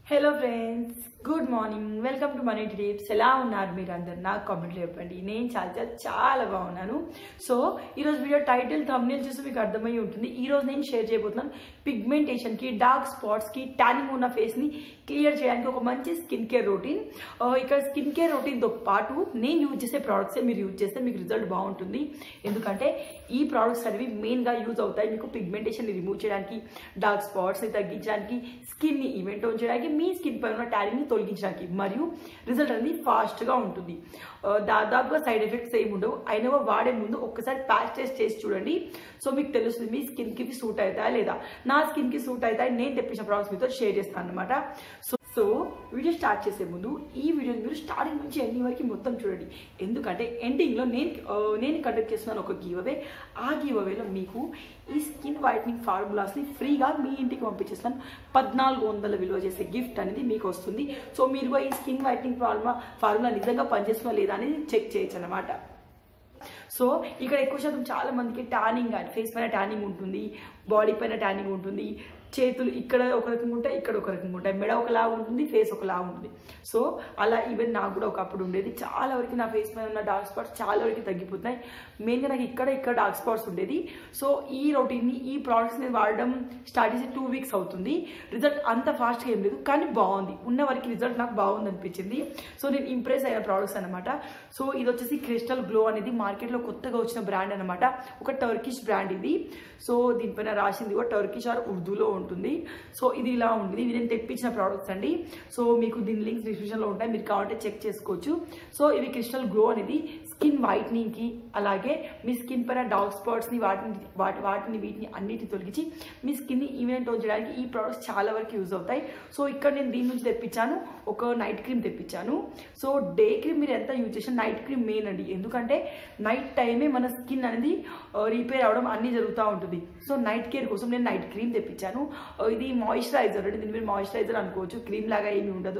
hello friends good morning welcome to money tips ఎలా ఉన్నారు మీరు అందరు నాకు కామెంట్లో చెప్పండి నేను చాలా చాలా చాలా బాగున్నాను సో ఈరోజు వీడియో టైటిల్ thumbnail చూసి మీకు అర్థమై ఉంటుంది ఈ రోజు నేను షేర్ చేయబోతున్నాను పిగ్మెంటేషన్కి డార్క్ స్పాట్స్కి ట్యానింగ్ ఉన్న ఫేస్ని క్లియర్ చేయడానికి ఒక మంచి స్కిన్ కేర్ రొటీన్ ఇక్కడ స్కిన్ కేర్ రొటీన్తో పాటు నేను యూజ్ చేసే ప్రోడక్ట్సే మీరు యూజ్ చేస్తే మీకు రిజల్ట్ బాగుంటుంది ఎందుకంటే ఈ ప్రోడక్ట్స్ అనేవి మెయిన్గా యూజ్ అవుతాయి మీకు పిగ్మెంటేషన్ రిమూవ్ చేయడానికి డార్క్ స్పాట్స్ని తగ్గించడానికి స్కిన్ని ఈవెంట్ ఆన్ చేయడానికి మీ స్కిన్ పైన ఉన్న ట్యానింగ్ని తొలగించడానికి మరియు రిజల్ట్ అనేది ఫాస్ట్గా ఉంటుంది ఆ, దాదాపుగా సైడ్ ఎఫెక్ట్స్ ఏమి ఉండవు అయినా వాడే ముందు ఒక్కసారి ప్యాచ్ టెస్ట్ చేసి చూడండి సో మీకు తెలుస్తుంది మీ స్కిన్కి సూట్ అవుతాయా లేదా నా స్కిన్కి సూట్ అవుతాయి నేను తెప్పించిన ప్రోడక్ట్స్ మీతో షేర్ చేస్తాను అనమాట సో సో వీడియో స్టార్ట్ చేసే ముందు ఈ వీడియోని మీరు స్టార్టింగ్ నుంచి ఎండింగ్ వరకు మొత్తం చూడండి ఎందుకంటే ఎండింగ్లో నేను ఆ, నేను కండక్ట్ చేస్తున్నాను ఒక గివ్ అవే ఆ గివ్ అవేలో మీకు ఈ స్కిన్ వైట్నింగ్ ఫార్ములాస్ని ఫ్రీగా మీ ఇంటికి పంపించేస్తాను పద్నాలుగు వందల విలువ చేసే గిఫ్ట్ అనేది మీకు వస్తుంది సో మీరు కూడా ఈ స్కిన్ వైట్నింగ్ ఫార్ములా ఫార్ములా నిజంగా పనిచేస్తుందా లేదా అనేది చెక్ చేయొచ్చు అనమాట సో ఇక్కడ ఎక్కువ శాతం చాలా మందికి ట్యానింగ్ కానీ ఫేస్ పైన ట్యానింగ్ ఉంటుంది బాడీ పైన ట్యానింగ్ ఉంటుంది చేతులు ఇక్కడ ఒక రకంగా ఉంటాయి ఇక్కడ ఒక రకంగా ఉంటాయి మెడ ఒకలా ఉంటుంది ఫేస్ ఒకలా ఉంటుంది సో అలా ఈవెన్ నాకు కూడా ఒకప్పుడు ఉండేది చాలా వరకు నా ఫేస్ పైన ఉన్న డార్క్ స్పాట్స్ చాలా వరకు తగ్గిపోతున్నాయి మెయిన్గా నాకు ఇక్కడ ఇక్కడ డార్క్ స్పాట్స్ ఉండేది సో ఈ రొటీన్ని ఈ ప్రోడక్ట్స్ నేను వాడడం స్టార్ట్ చేసి టూ వీక్స్ అవుతుంది రిజల్ట్ అంత ఫాస్ట్గా ఏం లేదు కానీ బాగుంది ఉన్న వరకు రిజల్ట్ నాకు బాగుంది అనిపించింది సో నేను ఇంప్రెస్ అయిన ప్రోడక్ట్స్ అనమాట సో ఇది వచ్చేసి క్రిస్టల్ గ్లో అనేది మార్కెట్లో కొత్తగా వచ్చిన బ్రాండ్ అనమాట ఒక టర్కిష్ బ్రాండ్ ఇది సో దీనిపైన రాసింది కూడా టర్కిష్ ఆర్ ఉర్దూలో ఉంటుంది సో ఇది ఇలా ఉంటుంది ఇది నేను తెప్పించిన ప్రోడక్ట్స్ అండి సో మీకు దీని లింక్స్ డిస్క్రిప్షన్లో ఉంటాయి మీరు కావాలంటే చెక్ చేసుకోవచ్చు సో ఇవి క్రిస్టల్ గ్లో అనేది స్కిన్ వైట్నింగ్కి అలాగే మీ స్కిన్ పైన డార్క్ స్పాట్స్ని వాటిని వాటి వాటిని వీటిని అన్నిటిని తొలగించి మీ స్కిన్ని ఈవెంట్ టోన్ చేయడానికి ఈ ప్రోడక్ట్స్ చాలా వరకు యూజ్ అవుతాయి సో ఇక్కడ నేను దీని నుంచి తెప్పించాను ఒక నైట్ క్రీమ్ తెప్పించాను సో డే క్రీమ్ మీరు ఎంత యూజ్ చేసినా నైట్ క్రీమ్ మెయిన్ అండి ఎందుకంటే నైట్ టైమే మన స్కిన్ అనేది రిపేర్ అవడం అన్నీ జరుగుతూ ఉంటుంది సో నైట్ కేర్ కోసం నేను నైట్ క్రీమ్ తెప్పించాను ఆ, ఇది మాయిశ్చరైజర్ అండి దీని మీరు మాయిశ్చరైజర్ అనుకోవచ్చు క్రీమ్ లాగా ఏమీ ఉండదు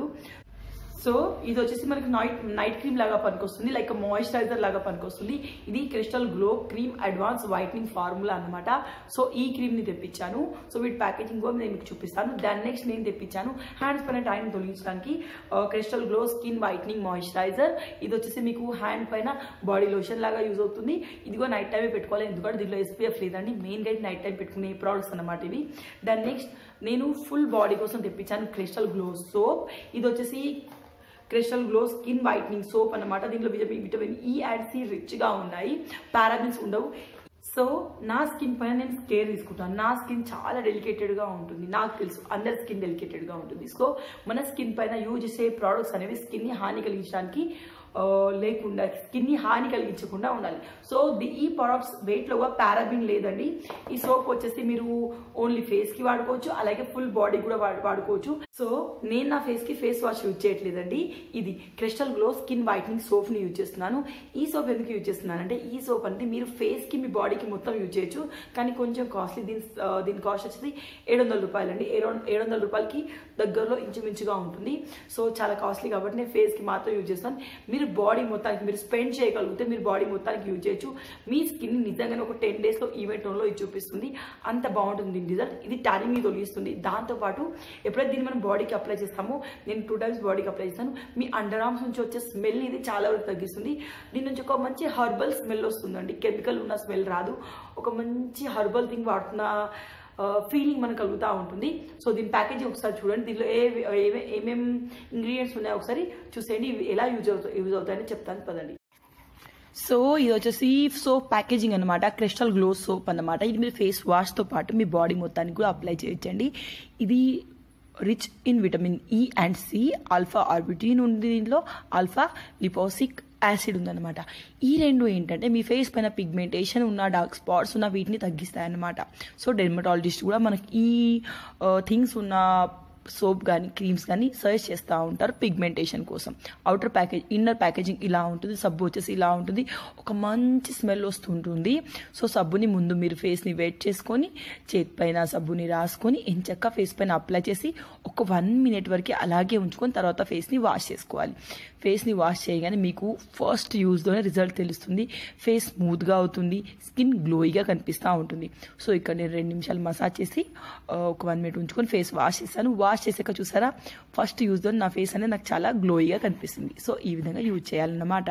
సో ఇది వచ్చేసి మనకి నైట్ నైట్ క్రీమ్ లాగా పనికొస్తుంది లైక్ మాయిశ్చరైజర్ లాగా పనికొస్తుంది ఇది crystal glow cream advance whitening formula అన్నమాట సో ఈ క్రీమ్ని తెప్పించాను సో వీటి ప్యాకేజింగ్ కూడా నేను మీకు చూపిస్తాను దాని నెక్స్ట్ నేను తెప్పించాను హ్యాండ్స్ పైన టైం తొలగించడానికి crystal glow skin whitening moisturiser ఇది వచ్చేసి మీకు హ్యాండ్ పైన బాడీ లోషన్ లాగా యూజ్ అవుతుంది ఇది కూడా నైట్ టైమే పెట్టుకోవాలి ఎందుకంటే దీనిలో ఎస్పీఎఫ్ లేదండి మెయిన్గా ఇది నైట్ టైం పెట్టుకునే ప్రోడక్ట్స్ అనమాట ఇవి దాని నెక్స్ట్ నేను ఫుల్ బాడీ కోసం తెప్పించాను క్రిస్టల్ గ్లో సోప్ ఇది వచ్చేసి crystal glow skin whitening soap అన్నమాట దీంట్లో vitamin vitamin E and C రిచ్గా ఉన్నాయి పారాబిన్స్ ఉండవు సో నా స్కిన్ పైన నేను కేర్ తీసుకుంటాను నా స్కిన్ చాలా డెలికేటెడ్గా ఉంటుంది నాకు తెలుసు అందరి స్కిన్ డెలికేటెడ్గా ఉంటుంది సో మన స్కిన్ పైన యూజ్ చేసే ప్రోడక్ట్స్ అనేవి స్కిన్ని హాని కలిగించడానికి ఆ, లేకుండా స్కిన్ని హాని కలిగించకుండా ఉండాలి సో ది ఈ ప్రొడక్ట్స్ వెయిట్లో కూడా పారాబిన్ లేదండి ఈ సోప్ వచ్చేసి మీరు ఓన్లీ ఫేస్కి వాడుకోవచ్చు అలాగే ఫుల్ బాడీ కూడా వాడు వాడుకోవచ్చు సో నేను నా ఫేస్కి ఫేస్ వాష్ యూజ్ చేయట్లేదండి ఇది క్రిస్టల్ గ్లో స్కిన్ వైట్నింగ్ సోప్ని యూజ్ చేస్తున్నాను ఈ సోప్ ఎందుకు యూజ్ చేస్తున్నాను అంటే ఈ సోప్ అంటే మీరు ఫేస్కి మీ బాడీకి మొత్తం యూజ్ చేయొచ్చు కానీ కొంచెం కాస్ట్లీ దీని ఆ, దీని కాస్ట్ వచ్చేసి ఏడు వందల రూపాయలండి ఏడు ఏడు వందల రూపాయలకి దగ్గరలో ఇంచుమించుగా ఉంటుంది సో చాలా కాస్ట్లీ కాబట్టి నేను ఫేస్కి మాత్రం యూజ్ చేస్తాను మీరు బాడీ మొత్తానికి మీరు స్పెండ్ చేయగలిగితే మీరు బాడీ మొత్తానికి యూజ్ చేయొచ్చు మీ స్కిన్ నిజంగానే ఒక టెన్ డేస్లో ఈవెంట్ లో ఇది చూపిస్తుంది అంత బాగుంటుంది దీని రిజల్ట్ ఇది టానింగ్ తొలగిస్తుంది దాంతోపాటు ఎప్పుడైతే దీన్ని మనం బాడీకి అప్లై చేస్తామో నేను టూ టైమ్స్ బాడీకి అప్లై చేస్తాను మీ అండర్ ఆర్మ్స్ నుంచి వచ్చే స్మెల్ ఇది చాలా వరకు తగ్గిస్తుంది దీని నుంచి ఒక మంచి హర్బల్ స్మెల్ వస్తుందండి కెమికల్ ఉన్న స్మెల్ రాదు ఒక మంచి హర్బల్ థింగ్ వాడుతున్న ఫీలింగ్ మనకు కలుగుతూ ఉంటుంది సో దీని ప్యాకేజింగ్ ఒకసారి చూడండి దీనిలో ఏ ఏ- ఏమేం ఇంగ్రీడియంట్స్ ఉన్నాయో ఒకసారి చూసేయండి ఇవి ఎలా యూజ్ అవుతాయి యూజ్ అవుతాయని చెప్తాను పదండి సో ఇది వచ్చేసి సోప్ ప్యాకేజింగ్ అనమాట క్రిస్టల్ గ్లో సోప్ అన్నమాట ఇది మీరు ఫేస్ వాష్తో పాటు మీ బాడీ మొత్తానికి కూడా అప్లై చేయొచ్చండి ఇది rich in vitamin E and C alpha arbutin ఉంది దీంట్లో ఆల్ఫా లిపోసిక్ యాసిడ్ ఉందన్నమాట ఈ రెండు ఏంటంటే మీ ఫేస్ పైన పిగ్మెంటేషన్ ఉన్న డార్క్ స్పాట్స్ ఉన్న వీటిని తగ్గిస్తాయి అన్నమాట సో డెర్మటాలజిస్ట్ కూడా మనకి ఈ థింగ్స్ ఉన్న సోప్ కానీ క్రీమ్స్ కానీ సజెస్ట్ చేస్తూ ఉంటారు పిగ్మెంటేషన్ కోసం అవుటర్ ప్యాకేజ్ ఇన్నర్ ప్యాకేజింగ్ ఇలా ఉంటుంది సబ్బు వచ్చేసి ఇలా ఉంటుంది ఒక మంచి స్మెల్ వస్తుంటుంది సో సబ్బుని ముందు మీరు ఫేస్ని వెట్ చేసుకొని చేతి పైన సబ్బుని రాసుకొని ఎంచక్క ఫేస్ పైన అప్లై చేసి ఒక వన్ మినిట్ వరకు అలాగే ఉంచుకొని తర్వాత ఫేస్ని వాష్ చేసుకోవాలి ఫేస్ని వాష్ చేయగానే మీకు ఫస్ట్ యూజ్లోనే రిజల్ట్ తెలుస్తుంది ఫేస్ స్మూత్గా అవుతుంది స్కిన్ గ్లోయిగా కనిపిస్తూ ఉంటుంది సో ఇక్కడ నేను రెండు నిమిషాలు మసాజ్ చేసి ఆ, ఒక వన్ మినిట్ ఉంచుకొని ఫేస్ వాష్ చేశాను వాష్ చేసాక చూసారా ఫస్ట్ యూజ్లో నా ఫేస్ అనేది నాకు చాలా గ్లోయిగా కనిపిస్తుంది సో ఈ విధంగా యూజ్ చేయాలన్నమాట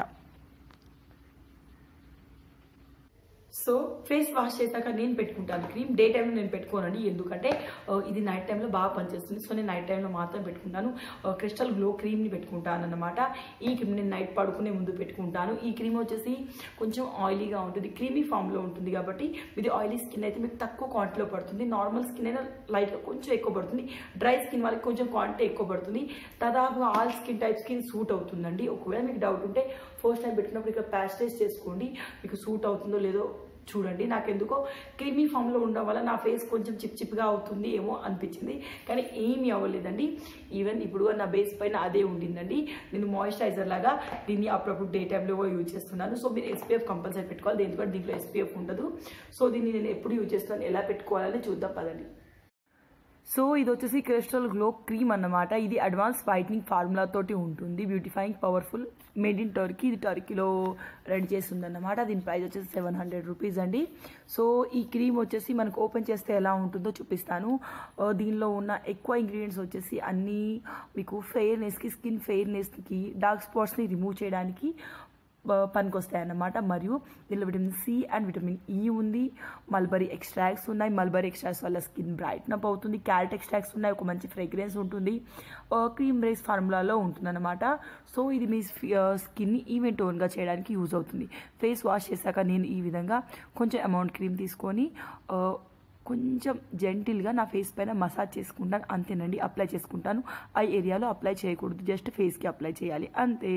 సో ఫేస్ వాష్ చేశాక నేను పెట్టుకుంటాను క్రీమ్ డే టైంలో నేను పెట్టుకోనండి ఎందుకంటే ఆ, ఇది నైట్ టైంలో బాగా పనిచేస్తుంది సో నేను నైట్ టైంలో మాత్రం పెట్టుకుంటాను క్రిస్టల్ గ్లో క్రీమ్ని పెట్టుకుంటాను అన్నమాట ఈ క్రీమ్ నేను నైట్ పడుకునే ముందు పెట్టుకుంటాను ఈ క్రీమ్ వచ్చేసి కొంచెం ఆయిలీగా ఉంటుంది క్రీమీ ఫామ్లో ఉంటుంది కాబట్టి ఇది ఆయిలీ స్కిన్ అయితే మీకు తక్కువ క్వాంటిటీలో పడుతుంది నార్మల్ స్కిన్ అయినా లైట్గా కొంచెం ఎక్కువ పడుతుంది డ్రై స్కిన్ వాళ్ళకి కొంచెం క్వాంటిటీ ఎక్కువ పడుతుంది దాదాపుగా ఆల్ స్కిన్ టైప్స్కి సూట్ అవుతుందండి ఒకవేళ మీకు డౌట్ ఉంటే ఫస్ట్ టైం పెట్టినప్పుడు ఇక్కడ ప్యాస్టైజ్ చేసుకోండి మీకు సూట్ అవుతుందో లేదో చూడండి నాకెందుకో క్రీమీ ఫామ్లో ఉండడం వల్ల నా ఫేస్ కొంచెం చిప్ చిప్గా అవుతుంది ఏమో అనిపించింది కానీ ఏమీ అవ్వలేదండి ఈవెన్ ఇప్పుడు నా బేస్ పైన అదే ఉండిందండి నేను మాయిశ్చరైజర్ లాగా దీన్ని అప్పుడప్పుడు డే టైంలో యూజ్ చేస్తున్నాను సో మీరు ఎస్పీఎఫ్ కంపల్సరీ పెట్టుకోవాలి ఎందుకంటే దీంట్లో ఎస్పీఎఫ్ ఉండదు సో దీన్ని నేను ఎప్పుడు యూజ్ చేస్తున్నాను ఎలా పెట్టుకోవాలని చూద్దాం పదండి సో ఇది వచ్చేసి క్రిస్టల్ గ్లో క్రీమ్ అన్నమాట ఇది అడ్వాన్స్ వైట్నింగ్ ఫార్ములా తోటి ఉంటుంది beautifying powerful made in Turkey ఇది టర్కీలో రెడీ చేస్తుంది అన్నమాట దీని ప్రైస్ వచ్చేసి సెవెన్ హండ్రెడ్ రూపీస్ అండి సో ఈ క్రీమ్ వచ్చేసి మనకు ఓపెన్ చేస్తే ఎలా ఉంటుందో చూపిస్తాను ఆ, దీనిలో ఉన్న ఎక్కువ ఇంగ్రీడియంట్స్ వచ్చేసి అన్నీ మీకు ఫెయిర్నెస్కి స్కిన్ ఫెయిర్నెస్కి డార్క్ స్పాట్స్ని రిమూవ్ చేయడానికి పనికొస్తాయి అన్నమాట మరియు దీనిలో vitamin C and vitamin E ఉంది మల్బరీ ఎక్స్ట్రాక్ట్స్ ఉన్నాయి మల్బరీ ఎక్స్ట్రాక్ట్స్ వల్ల స్కిన్ బ్రైట్న్ అప్ అవుతుంది క్యారెట్ ఎక్స్ట్రాక్ట్స్ ఉన్నాయి ఒక మంచి ఫ్రేగ్రెన్స్ ఉంటుంది క్రీమ్ రేస్ ఫార్ములాలో ఉంటుందన్నమాట సో ఇది మీ స్కిన్ని ఈవెంట్ ఓన్గా చేయడానికి యూజ్ అవుతుంది ఫేస్ వాష్ చేశాక నేను ఈ విధంగా కొంచెం అమౌంట్ క్రీమ్ తీసుకొని ఆ, కొంచెం జెంటిల్గా నా ఫేస్ పైన మసాజ్ చేసుకుంటాను అంతేనండి అప్లై చేసుకుంటాను ఆ ఏరియాలో అప్లై చేయకూడదు జస్ట్ ఫేస్కి అప్లై చేయాలి అంతే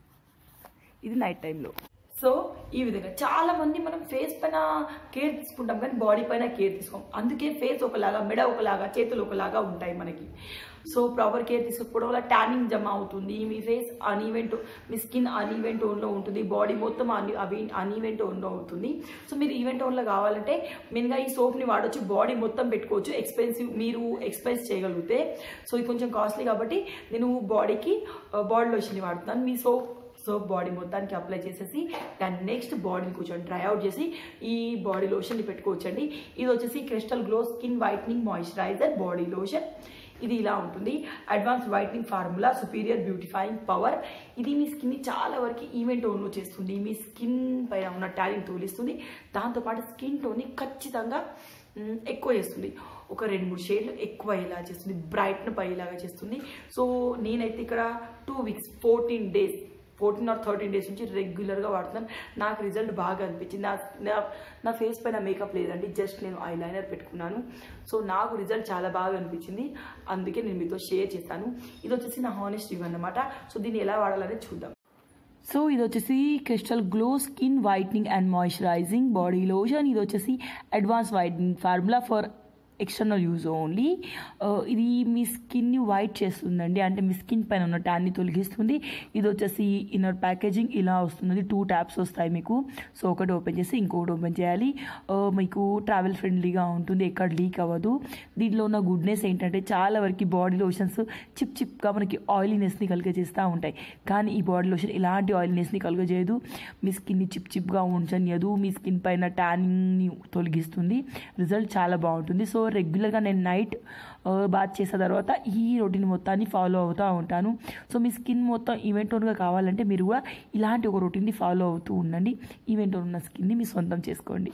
ఇది నైట్ టైంలో సో ఈ విధంగా చాలా మంది మనం ఫేస్ పైన కేర్ తీసుకుంటాం కానీ బాడీ పైన కేర్ తీసుకోం అందుకే ఫేస్ ఒకలాగా మెడ ఒకలాగా చేతులు ఒకలాగా ఉంటాయి మనకి సో ప్రాపర్ కేర్ తీసుకోకపోవడం వల్ల ట్యానింగ్ జమ అవుతుంది మీ ఫేస్ అన్ఈవెంట్ మీ స్కిన్ అన్ఈవెంట్ ఓన్లో ఉంటుంది బాడీ మొత్తం అన్ అవి అన్ఈవెంట్ ఓన్లో ఉంటుంది సో మీరు ఈవెంట్ ఓన్లో కావాలంటే మెయిన్గా ఈ సోప్ని వాడొచ్చు బాడీ మొత్తం పెట్టుకోవచ్చు ఎక్స్పెన్సివ్ మీరు ఎక్స్పెన్స్ చేయగలిగితే సో ఇది కొంచెం కాస్ట్లీ కాబట్టి నేను బాడీకి బాడీ లోషన్ని వాడుతున్నాను మీ సోప్ సో బాడీ మొత్తానికి అప్లై చేసేసి దాన్ని నెక్స్ట్ బాడీని కొంచెం డ్రై అవుట్ చేసి ఈ బాడీ లోషన్ని పెట్టుకోవచ్చండి ఇది వచ్చేసి crystal glow skin whitening moisturiser body lotion ఇది ఇలా ఉంటుంది advance whitening formula superior beautifying power ఇది మీ స్కిన్ని చాలా వరకు ఈవెంట్ ఓన్లో చేస్తుంది మీ స్కిన్ పైన ఉన్న ట్యాలింగ్ తోలిస్తుంది దాంతోపాటు స్కిన్ టోన్ని ఖచ్చితంగా మ్, ఎక్కువ చేస్తుంది ఒక రెండు మూడు షేడ్లు ఎక్కువ అయ్యేలా చేస్తుంది బ్రైట్నప్ అయ్యేలాగా చేస్తుంది సో నేనైతే ఇక్కడ two weeks fourteen days fourteen or thirteen days నుంచి రెగ్యులర్గా వాడుతున్నాను నాకు రిజల్ట్ బాగా అనిపించింది నా నా నా ఫేస్ పైన మేకప్ లేదండి జస్ట్ నేను ఐ లైనర్ పెట్టుకున్నాను సో నాకు రిజల్ట్ చాలా బాగా అనిపించింది అందుకే నేను మీతో షేర్ చేస్తాను ఇది వచ్చేసి నా హానెస్ట్ రివ్యూ అనమాట సో దీన్ని ఎలా వాడాలనేది చూద్దాం సో ఇది వచ్చేసి crystal glow skin whitening and moisturising body lotion ఇది వచ్చేసి advance whitening formula for external use only ఇది మీ స్కిన్ని వైట్ చేస్తుందండి అంటే మీ స్కిన్ పైన ఉన్న ట్యాన్ని తొలగిస్తుంది ఇది వచ్చేసి ఇన్నర్ ప్యాకేజింగ్ ఇలా వస్తుంది టూ ట్యాప్స్ వస్తాయి మీకు సో ఒకటి ఓపెన్ చేసి ఇంకొకటి ఓపెన్ చేయాలి ఆ, మీకు ట్రావెల్ ఫ్రెండ్లీగా ఉంటుంది ఎక్కడ లీక్ అవ్వదు దీంట్లో ఉన్న గుడ్నెస్ ఏంటంటే చాలా వరకు బాడీ లోషన్స్ చిప్ చిప్గా మనకి ఆయిలీనెస్ని కలిగజేస్తూ ఉంటాయి కానీ ఈ బాడీ లోషన్ ఇలాంటి ఆయిలీనెస్ని కలుగజేయదు మీ స్కిన్ని చిప్ చిప్గా ఉంచనియదు మీ స్కిన్ పైన ట్యానింగ్ని తొలగిస్తుంది రిజల్ట్ చాలా బాగుంటుంది సో రెగ్యులర్గా నేను నైట్ బాత్ చేసిన తర్వాత ఈ రొటీన్ మొత్తాన్ని ఫాలో అవుతూ ఉంటాను సో మీ స్కిన్ మొత్తం ఈవెంట్ ఓన్గా కావాలంటే మీరు కూడా ఇలాంటి ఒక రొటీన్ని ఫాలో అవుతూ ఉండండి ఈవెంట్ ఓన్ ఉన్న స్కిన్ని మీ సొంతం చేసుకోండి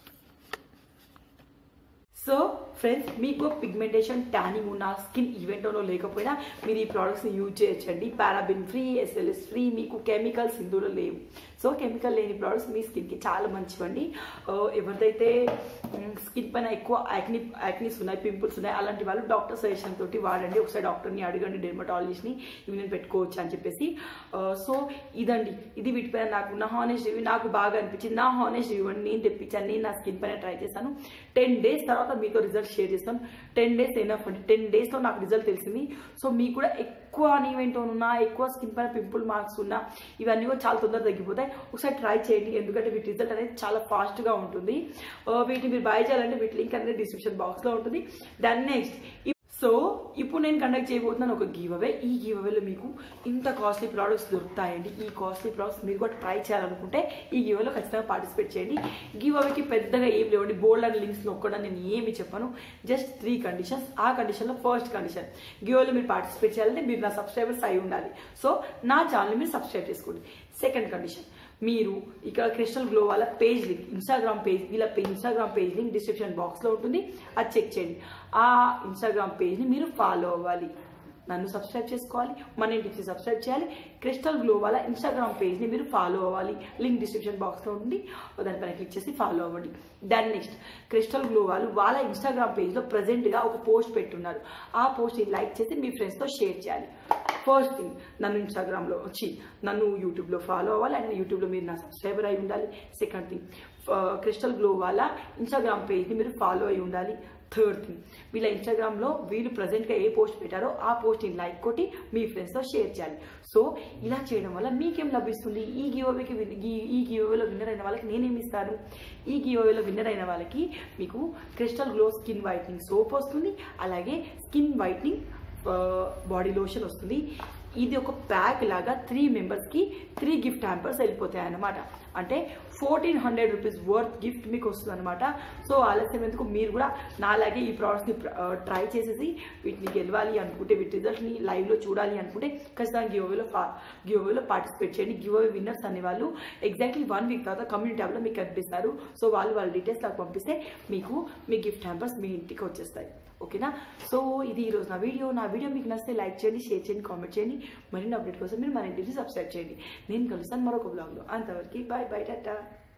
సో ఫ్రెండ్స్ మీకు పిగ్మెంటేషన్ ట్యానింగ్ ఉన్న స్కిన్ ఈవెంట్లో లేకపోయినా మీరు ఈ ప్రోడక్ట్స్ని యూజ్ చేయొచ్చండి పారాబిన్ ఫ్రీ ఎస్ఎల్ఎస్ ఫ్రీ మీకు కెమికల్స్ ఇందులో లేవు సో కెమికల్ లేని ప్రోడక్ట్స్ మీ స్కిన్కి చాలా మంచివండి ఆ, ఎవరిదైతే స్కిన్ పైన ఎక్కువ యాక్ని యాక్నిస్ ఉన్నాయి పింపుల్స్ ఉన్నాయి అలాంటి వాళ్ళు డాక్టర్ సజెషన్ తోటి వాడండి ఒకసారి డాక్టర్ని అడగండి డెర్మటాలజిస్ట్ని ఇవి నేను పెట్టుకోవచ్చు అని చెప్పేసి ఆ, సో ఇదండి ఇది వీటిపైన నాకు నా హానెస్ట్ రివ్యూ నాకు బాగా అనిపించింది నా హానెస్ట్ రివ్యూ అని నేను తెప్పించాను నేను నా స్కిన్ పైన ట్రై చేశాను టెన్ డేస్ తర్వాత మీతో రిజల్ట్ షేర్ చేస్తాను టెన్ డేస్ ఎనఫ్ అండి టెన్ డేస్లో నాకు రిజల్ట్ తెలిసింది సో మీకు కూడా ఎక్కువ అన్ఈవెంట్ ఉన్నా ఎక్కువ స్కిన్ పైన పింపుల్ మార్క్స్ ఉన్నా ఇవన్నీ కూడా చాలా తొందరగా తగ్గిపోతాయి ఒకసారి ట్రై చేయండి ఎందుకంటే వీటి రిజల్ట్ అనేది చాలా ఫాస్ట్గా ఉంటుంది ఆ, వీటిని మీరు బై చేయాలంటే వీటి లింక్ అనేది డిస్క్రిప్షన్ బాక్స్లో ఉంటుంది దాన్ని నెక్స్ట్ సో ఇప్పుడు నేను కండక్ట్ చేయబోతున్నాను ఒక గివ్ అవే ఈ గివ్ అవేలో మీకు ఇంత కాస్ట్లీ ప్రోడక్ట్స్ దొరుకుతాయండి ఈ కాస్ట్లీ ప్రోడక్ట్స్ మీరు కూడా ట్రై చేయాలనుకుంటే ఈ గివ్ అవేలో ఖచ్చితంగా పార్టిసిపేట్ చేయండి గివ్ అవేకి పెద్దగా ఏం లేవండి బోల్డ్ అండ్ లింక్స్ నొక్కడం నేను ఏమి చెప్పాను జస్ట్ త్రీ కండిషన్స్ ఆ కండిషన్లో ఫస్ట్ కండిషన్ గివ్ అవేలో మీరు పార్టిసిపేట్ చేయాలంటే మీరు నా సబ్స్క్రైబర్స్ అయి ఉండాలి సో నా ఛానల్ మీరు సబ్స్క్రైబ్ చేసుకోండి సెకండ్ కండిషన్ మీరు ఇక్కడ క్రిస్టల్ గ్లో వాళ్ళ పేజ్ లింక్ ఇన్స్టాగ్రామ్ పేజ్ వీళ్ళ ఇన్స్టాగ్రామ్ పేజ్ లింక్ డిస్క్రిప్షన్ బాక్స్లో ఉంటుంది అది చెక్ చేయండి ఆ ఇన్స్టాగ్రామ్ పేజ్ని మీరు ఫాలో అవ్వాలి నన్ను సబ్స్క్రైబ్ చేసుకోవాలి మన ఇంటికి సబ్స్క్రైబ్ చేయాలి క్రిస్టల్ గ్లో వాళ్ళ ఇన్స్టాగ్రామ్ పేజ్ని మీరు ఫాలో అవ్వాలి లింక్ డిస్క్రిప్షన్ బాక్స్లో ఉంటుంది దానిపైన క్లిక్ చేసి ఫాలో అవ్వండి దాని నెక్స్ట్ క్రిస్టల్ గ్లో వాళ్ళు వాళ్ళ ఇన్స్టాగ్రామ్ పేజ్లో ప్రజెంట్గా ఒక పోస్ట్ పెట్టున్నారు ఆ పోస్ట్ని లైక్ చేసి మీ ఫ్రెండ్స్తో షేర్ చేయాలి ఫస్ట్ థింగ్ నన్ను ఇన్స్టాగ్రామ్లో వచ్చి నన్ను యూట్యూబ్లో ఫాలో అవ్వాలి అండ్ యూట్యూబ్లో మీరు నా సబ్స్క్రైబర్ అయి ఉండాలి సెకండ్ థింగ్ క్రిస్టల్ గ్లో వాళ్ళ ఇన్స్టాగ్రామ్ పేజ్ని మీరు ఫాలో అయి ఉండాలి థర్డ్ థింగ్ వీళ్ళ ఇన్స్టాగ్రామ్లో వీళ్ళు ప్రజెంట్గా ఏ పోస్ట్ పెట్టారో ఆ పోస్ట్ని లైక్ కొట్టి మీ ఫ్రెండ్స్తో షేర్ చేయాలి సో ఇలా చేయడం వల్ల మీకేం లభిస్తుంది ఈ గివ్అవేకి ఈ గివ్అవేలో విన్నర్ అయిన వాళ్ళకి నేనేమి ఇస్తాను ఈ గివ్అవేలో విన్నర్ అయిన వాళ్ళకి మీకు Crystal glow skin whitening soap వస్తుంది అలాగే స్కిన్ వైట్నింగ్ బాడీ లోషన్ వస్తుంది ఇది ఒక ప్యాక్ లాగా త్రీ మెంబర్స్కి త్రీ గిఫ్ట్ హ్యాంపర్స్ వెళ్ళిపోతాయి అన్నమాట అంటే fourteen hundred rupees worth gift మీకు వస్తుంది అనమాట సో ఆలస్యం ఎందుకు మీరు కూడా నాలాగే ఈ ప్రోడక్ట్స్ని ట్రై చేసేసి వీటిని గెలవాలి అనుకుంటే వీటి రిజల్ట్ని లైవ్లో చూడాలి అనుకుంటే ఖచ్చితంగా గివ్ అవేలో గివ్ అవేలో పార్టిసిపేట్ చేయండి గివ్ అవే విన్నర్స్ అనే వాళ్ళు ఎగ్జాక్ట్లీ వన్ వీక్ తర్వాత కమ్యూనిటీ ట్యాబ్లో మీకు కనిపిస్తారు సో వాళ్ళు వాళ్ళ డీటెయిల్స్ నాకు పంపిస్తే మీకు మీ గిఫ్ట్ హ్యాంపర్స్ మీ ఇంటికి వచ్చేస్తాయి ఓకేనా సో ఇది ఈరోజు నా వీడియో నా వీడియో మీకు నచ్చితే లైక్ చేయండి షేర్ చేయండి కామెంట్ చేయండి మరిన్ని అప్డేట్ కోసం మీరు మన ఇంటిని సబ్స్క్రైబ్ చేయండి నేను కలుస్తాను మరొక బ్లాగ్లో అంతవరకు బాయ్ బై టాటా